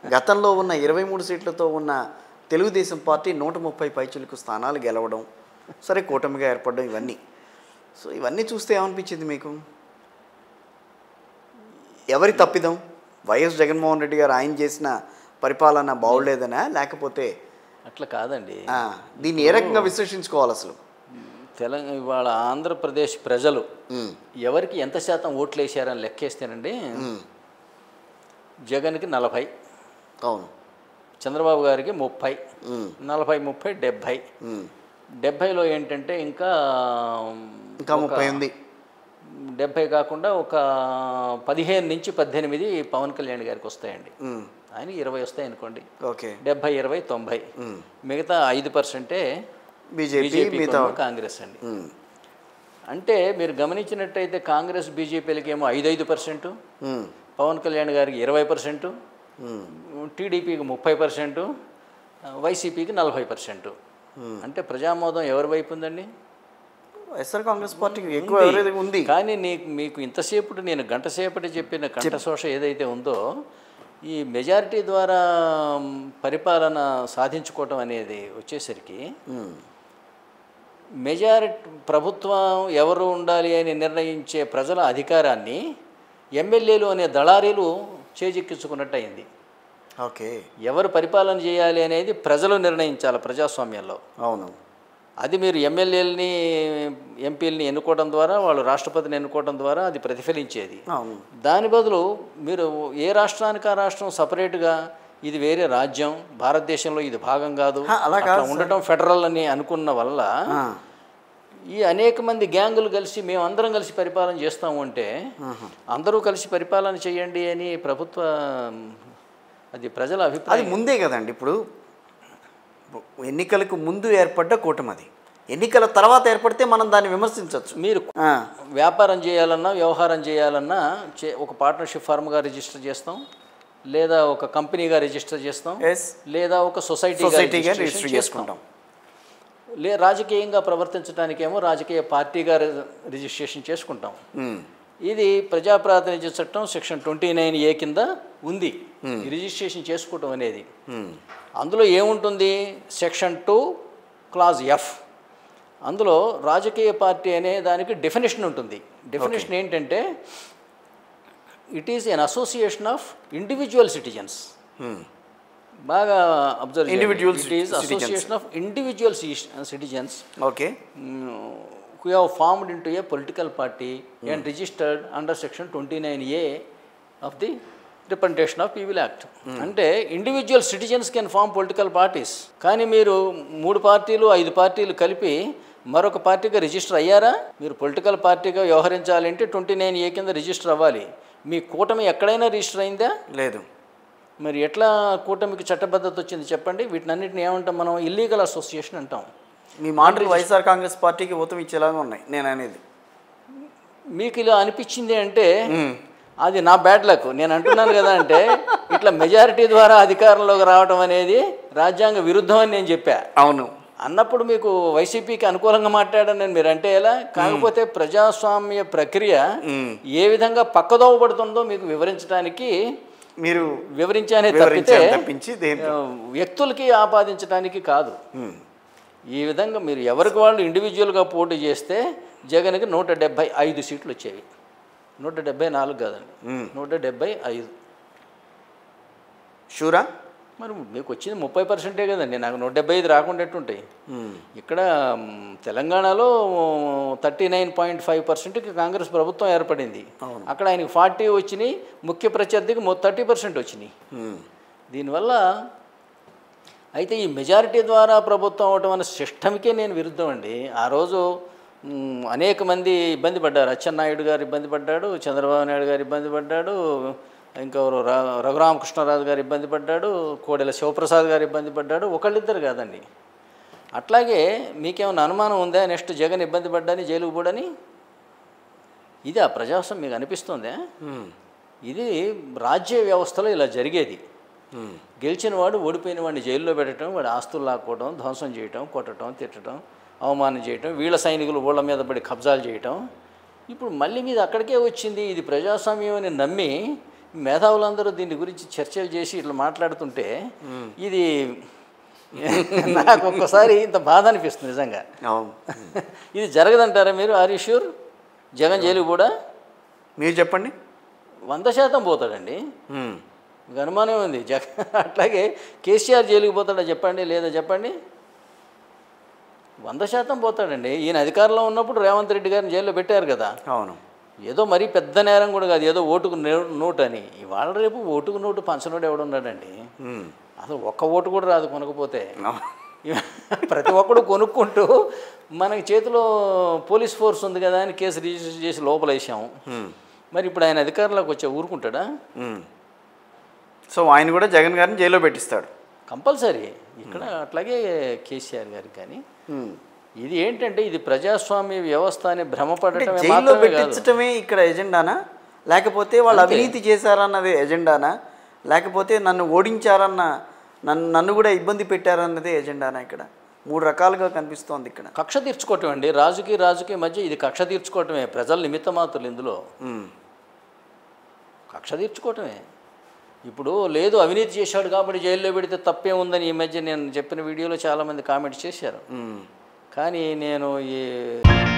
గతంలో ఉన్న ఇరవై మూడు సీట్లతో ఉన్న తెలుగుదేశం పార్టీ నూట ముప్పై పైచులకు స్థానాలు గెలవడం సరే కూటమిగా ఏర్పడడం ఇవన్నీ సో ఇవన్నీ చూస్తే ఏమనిపించింది మీకు ఎవరి తప్పిదం వైఎస్ జగన్మోహన్ రెడ్డి గారు ఆయన చేసిన పరిపాలన బాగులేదనా లేకపోతే అట్లా కాదండి ఆ, దీన్ని ఏ రకంగా విశ్లేషించుకోవాలి అసలు తెలంగాణ ఇవాళ ఆంధ్రప్రదేశ్ ప్రజలు ఉమ్, ఎవరికి ఎంత శాతం ఓట్లు వేసారని లెక్కేస్తేనండి ఉమ్, జగన్కి నలభై అవును చంద్రబాబు గారికి ముప్పై ఉమ్, నలభై ముప్పై డెబ్భై ఉమ్. డెబ్భైలో ఏంటంటే ఇంకా ఇంకా ముప్పై ఉంది డెబ్భై కాకుండా ఒక పదిహేను నుంచి పద్దెనిమిది పవన్ కళ్యాణ్ గారికి వస్తాయండి ఉమ్, ఆయన ఇరవై వస్తాయి అనుకోండి ఓకే డెబ్భై ఇరవై తొంభై ఉమ్. మిగతా ఐదు పర్సెంటే బీజేపీ బీజేపీ మిగతా కాంగ్రెస్ అండి ఉమ్, అంటే మీరు గమనించినట్టయితే కాంగ్రెస్ బీజేపీలకి ఏమో ఐదు ఐదు పర్సెంటు ఉమ్, పవన్ కళ్యాణ్ గారికి ఇరవై పర్సెంటు ఉమ్, టీడీపీకి ముప్పై పర్సెంటు వైసీపీకి నలభై పర్సెంటు అంటే ప్రజామోదం ఎవరి వైపు ఉందండి వైఎస్ఆర్ కాంగ్రెస్ పార్టీకి ఎక్కువ ఎవరైతే ఉంది కానీ నీకు మీకు ఇంతసేపు నేను గంట సేపటి చెప్పిన కంఠశోష ఏదైతే ఉందో ఈ మెజారిటీ ద్వారా మ్, పరిపాలన సాధించుకోవటం అనేది వచ్చేసరికి ఉమ్, మెజారిటీ ప్రభుత్వం ఎవరు ఉండాలి అని నిర్ణయించే ప్రజల అధికారాన్ని ఎమ్మెల్యేలు అనే దళారీలు చేజిక్కించుకున్నట్టు అయింది ఓకే ఎవరు పరిపాలన చేయాలి అనేది ప్రజలు నిర్ణయించాలి ప్రజాస్వామ్యంలో అవును అది మీరు ఎమ్మెల్యేలని ఎంపీలని ఎన్నుకోవడం ద్వారా వాళ్ళు రాష్ట్రపతిని ఎన్నుకోవడం ద్వారా అది ప్రతిఫలించేది అవును దాని బదులు మీరు ఏ రాష్ట్రానికి ఆ రాష్ట్రం సపరేట్గా ఇది వేరే రాజ్యం భారతదేశంలో ఇది భాగం కాదు హా, అలా అట్లా కాదు సార్. ఉండటం ఫెడరల్ అని అనుకున్న వల్ల ఆ, ఈ అనేక మంది గ్యాంగులు కలిసి మేము అందరం కలిసి పరిపాలన చేస్తాము అంటే అందరూ కలిసి పరిపాలన చేయండి అని ప్రభుత్వ అది ప్రజల అది అభిప్రాయం ముందే కదండి ఇప్పుడు ఎన్నికలకు ముందు ఏర్పడ్డ కూటమి అది ఎన్నికల తర్వాత ఏర్పడితే మనం దాన్ని విమర్శించవచ్చు మీరు వ్యాపారం చేయాలన్నా వ్యవహారం చేయాలన్నా చే ఒక పార్ట్నర్షిప్ ఫార్మ్గా రిజిస్టర్ చేస్తాం లేదా ఒక కంపెనీగా రిజిస్టర్ చేస్తాం ఎస్ లేదా ఒక సొసైటీగా సొసైటీగా రిజిస్ట్రేషన్ రిజిస్టర్ చేసుకుంటాం చేసుకుంటాం లే రాజకీయంగా ప్రవర్తించడానికేమో రాజకీయ పార్టీగా రి- రిజిస్ట్రేషన్ చేసుకుంటాం ఉమ్, ఇది ప్రజాప్రాతినిధ్య చట్టం సెక్షన్ ట్వంటీ నైన్ ఏ కింద ఉంది ఈ రిజిస్ట్రేషన్ చేసుకోవటం అనేది ఉమ్, అందులో ఏముంటుంది సెక్షన్ టూ క్లాజ్ ఎఫ్ అందులో రాజకీయ పార్టీ అనే దానికి డెఫినేషన్ ఉంటుంది డెఫినేషన్ ఏంటంటే it is an association of individual citizens um, బాగా observe Individual it is citizens. Association of individual citizens okay who have formed into a political party and registered under section 29A of the representation of people act అంటే individual citizens can form political parties కానీ మీరు మూడు పార్టీలు ఐదు పార్టీలు కలిపి మరొక పార్టీగా రిజిస్టర్ అయ్యారా మీరు పొలిటికల్ పార్టీగా వ్యవహరించాలంటే ట్వంటీ నైన్ ఏ కింద రిజిస్టర్ అవ్వాలి మీ కూటమి ఎక్కడైనా రిజిస్టర్ అయిందా లేదు మరి ఎట్లా కూటమికి చట్టబద్ధత వచ్చింది చెప్పండి వీటినన్నిటిని ఏమంటాం మనం ఇల్లీగల్ అసోసియేషన్ అంటాం మీ మాటలు వైఎస్ఆర్ కాంగ్రెస్ పార్టీకి ఊతం ఇచ్చేలాగా ఉన్నాయి నేను అనేది మీకు ఇలా అనిపించింది అంటే అది నా బ్యాడ్ లక్ నేను అంటున్నాను కదా అంటే ఇట్లా మెజారిటీ ద్వారా అధికారంలోకి రావడం అనేది రాజ్యాంగ విరుద్ధం అని నేను చెప్పా అవును అన్నప్పుడు మీకు వైసీపీకి అనుకూలంగా మాట్లాడాను నేను మీరు అంటే ఎలా కాకపోతే ప్రజాస్వామ్య ప్రక్రియ ఏ విధంగా పక్కదోవ పడుతుందో మీకు వివరించడానికి మీరు వివరించానే తప్పితే వివరించారు తప్పించి దేంట్లో ఆ, వ్యక్తులకి ఆపాదించడానికి కాదు ఉమ్, ఈ విధంగా మీరు ఎవరికి వాళ్ళు ఇండివిజువల్గా పోటీ చేస్తే జగన్కి నూట డెబ్బై ఐదు సీట్లు వచ్చేవి నూట డెబ్బై నాలుగు కాదండి నూట డెబ్బై ఐదు షూరా మరి మీకు వచ్చింది ముప్పై పర్సెంటే కదండి నాకు నూట డెబ్బై ఐదు రాకుండా ఎట్టుంటాయి ఉమ్, ఇక్కడ మ్, తెలంగాణలో థర్టీ నైన్ పాయింట్ ఫైవ్ పర్సెంట్కి కాంగ్రెస్ ప్రభుత్వం ఏర్పడింది అక్కడ ఆయనకి ఫార్టీ వచ్చినాయి ముఖ్య ప్రత్యర్థికి థర్టీ పర్సెంట్ వచ్చినాయి ఉమ్, దీనివల్ల అయితే ఈ మెజారిటీ ద్వారా ప్రభుత్వం అవటం అనే సిస్టమ్కే నేను విరుద్ధం అండి ఆ రోజు మ్, అనేక మంది ఇబ్బంది పడ్డారు అచ్చెన్నాయుడు గారు ఇబ్బంది పడ్డాడు చంద్రబాబు నాయుడు గారు ఇబ్బంది పడ్డాడు ఇంకెవరు ర రఘురామకృష్ణరాజు గారు ఇబ్బంది పడ్డాడు కోడెల శివప్రసాద్ గారు ఇబ్బంది పడ్డాడు ఒకళ్ళిద్దరు కాదండి అట్లాగే మీకేమైనా అనుమానం ఉందా నెక్స్ట్ జగన్ ఇబ్బంది పడ్డాని జైలుకు పోడని ఇది ఆ ప్రజాస్వామ్యం మీకు అనిపిస్తుందా ఉమ్, ఇది రాజ్య వ్యవస్థలో ఇలా జరిగేది ఉమ్, గెలిచిన వాడు ఓడిపోయిన వాడిని జైల్లో పెట్టడం వాడి ఆస్తులు లాక్కోవడం ధ్వంసం చేయటం కొట్టడం తిట్టడం అవమానం చేయటం వీళ్ళ సైనికులు ఊళ్ళ మీద పడి కబ్జాలు చేయటం ఇప్పుడు మళ్ళీ మీద అక్కడికే వచ్చింది ఇది ప్రజాస్వామ్యం అని నమ్మి మేధావులందరూ దీని గురించి చర్చలు చేసి ఇట్లా మాట్లాడుతుంటే ఇది నాకు ఒక్కసారి ఇంత బాధ అనిపిస్తుంది నిజంగా అవును ఇది జరగదంటారా మీరు are you sure Jagan jail కూడా మీరు చెప్పండి వంద శాతం పోతాడండి మ్మ్. మీకు అనుమానం ఉంది జగ అట్లాగే కేసీఆర్ జైలుకి పోతాడా చెప్పండి లేదా చెప్పండి వంద శాతం పోతాడండి ఈయన అధికారంలో ఉన్నప్పుడు రేవంత్ రెడ్డి గారిని జైల్లో పెట్టారు కదా అవును ఏదో మరీ పెద్ద నేరం కూడా కాదు ఏదో ఓటుకు నే- నోటు అని ఇవాళ రేపు ఓటుకు నోటు పంచనోడు ఎవడున్నాడండి మ్మ్. అసలు ఒక్క ఓటు కూడా రాదు కొనకపోతే అవును. ప్రతి ఒక్కడు కొనుక్కుంటూ మనకి చేతిలో పోలీస్ ఫోర్స్ ఉంది కదా అని కేసు రిజిస్టర్ చేసి లోపల వేసాం మ్మ్. మరి ఇప్పుడు ఆయన అధికారంలోకి వచ్చే ఊరుకుంటాడా మ్మ్. సో ఆయన కూడా జగన్ గారిని జైల్లో పెట్టిస్తాడు కంపల్సరీ ఇక్కడ అట్లాగే కేసీఆర్ గారికి కానీ మ్మ్. ఇది ఏంటంటే ఇది ప్రజాస్వామ్య వ్యవస్థ అని అంటే భ్రమపడటమే జైల్లో మాత్రమే కాదు పెట్టించటమే ఇక్కడ ఎజెండానా లేకపోతే వాళ్ళు అవినీతి చేశారన్నది ఎజెండానా లేకపోతే నన్ను ఓడించారన్న నన్ను నన్ను కూడా ఇబ్బంది పెట్టారన్నదే ఎజెండానా ఇక్కడ మూడు రకాలుగా కనిపిస్తోంది ఇక్కడ కక్ష తీర్చుకోవటం అండి రాజుకి రాజుకి మధ్య ఇది కక్ష తీర్చుకోవటమే ప్రజల నిమిత్త మాత్రులు ఇందులో మ్మ్. కక్ష తీర్చుకోవటమే ఇప్పుడు లేదు అవినీతి చేశాడు కాబట్టి జైల్లో పెడితే తప్పే ఉందని ఈ మధ్య నేను చెప్పిన వీడియోలో చాలామంది కామెంట్స్ చేశారు మ్మ్. కానీ నేను ఈ